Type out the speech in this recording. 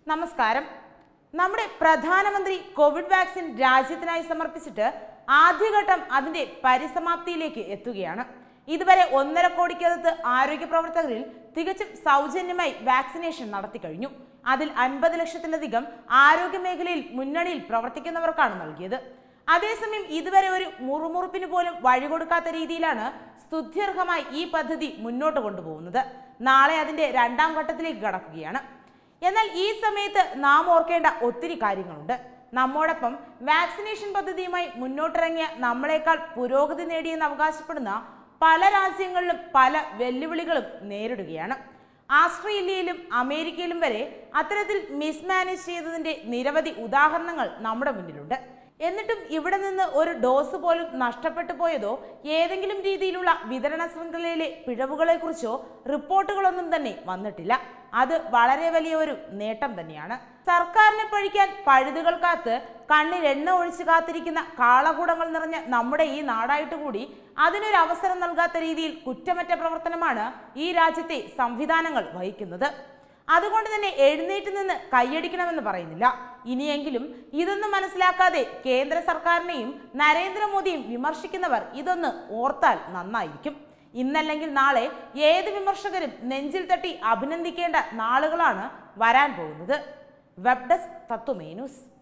നമസ്കാരം നമ്മുടെ പ്രധാനമന്ത്രി കോവിഡ് വാക്സിൻ രാജ്യത്തിനായി സമർപ്പിച്ചിട്ട് ആദ്യഘട്ടം അതിന്റെ പരിസമാപ്തിയിലേക്ക് എത്തുകയാണ് ഇതുവരെ ഒന്നര കോടിക്കകത്ത് ആരോഗ്യ പ്രവർത്തകരിൽ തികച്ചും സൗജന്യമായി വാക്സിനേഷൻ നടത്തി കഴിഞ്ഞു അതിൽ അൻപത് ലക്ഷത്തിലധികം ആരോഗ്യ മേഖലയിൽ മുന്നണിയിൽ പ്രവർത്തിക്കുന്നവർക്കാണ് നൽകിയത് അതേസമയം ഇതുവരെ ഒരു മുറുമുറുപ്പിന് പോലും വഴികൊടുക്കാത്ത രീതിയിലാണ് സ്തുത്യർഹമായി ഈ പദ്ധതി മുന്നോട്ട് കൊണ്ടുപോകുന്നത് നാളെ അതിന്റെ രണ്ടാം ഘട്ടത്തിലേക്ക് കടക്കുകയാണ് എന്നാൽ ഈ സമയത്ത് നാം ഓർക്കേണ്ട ഒത്തിരി കാര്യങ്ങളുണ്ട് നമ്മോടൊപ്പം വാക്സിനേഷൻ പദ്ധതിയുമായി മുന്നോട്ടിറങ്ങിയ നമ്മളെക്കാൾ പുരോഗതി നേടിയെന്ന് അവകാശപ്പെടുന്ന പല രാജ്യങ്ങളിലും പല വെല്ലുവിളികളും നേരിടുകയാണ് ആസ്ട്രേലിയയിലും അമേരിക്കയിലും വരെ അത്തരത്തിൽ മിസ്മാനേജ് ചെയ്തതിന്റെ നിരവധി ഉദാഹരണങ്ങൾ നമ്മുടെ മുന്നിലുണ്ട് എന്നിട്ടും ഇവിടെ നിന്ന് ഒരു ഡോസ് പോലും നഷ്ടപ്പെട്ടു പോയതോ ഏതെങ്കിലും രീതിയിലുള്ള വിതരണ ശൃംഖലയിലെ പിഴവുകളെക്കുറിച്ചോ റിപ്പോർട്ടുകളൊന്നും തന്നെ വന്നിട്ടില്ല അത് വളരെ വലിയ ഒരു നേട്ടം തന്നെയാണ് സർക്കാരിനെ പഴിക്കാൻ പഴുതുകൾ കാത്ത് കണ്ണിൽ എണ്ണ ഒഴിച്ചു കാത്തിരിക്കുന്ന കാളകൂടങ്ങൾ നിറഞ്ഞ നമ്മുടെ ഈ നാടായിട്ട് കൂടി അതിനൊരു അവസരം നൽകാത്ത രീതിയിൽ കുറ്റമറ്റ പ്രവർത്തനമാണ് ഈ രാജ്യത്തെ സംവിധാനങ്ങൾ വഹിക്കുന്നത് അതുകൊണ്ട് തന്നെ എഴുന്നേറ്റ് നിന്ന് കൈയടിക്കണമെന്ന് പറയുന്നില്ല ഇനിയെങ്കിലും ഇതൊന്നും മനസ്സിലാക്കാതെ കേന്ദ്ര സർക്കാരിനെയും നരേന്ദ്രമോദിയും വിമർശിക്കുന്നവർ ഇതൊന്ന് ഓർത്താൽ നന്നായിരിക്കും ഇന്നല്ലെങ്കിൽ നാളെ ഏത് വിമർശകരും നെഞ്ചിൽ തട്ടി അഭിനന്ദിക്കേണ്ട നാളുകളാണ് വരാൻ പോകുന്നത് വെബ് ഡെസ്ക് തത്വമേ ന്യൂസ്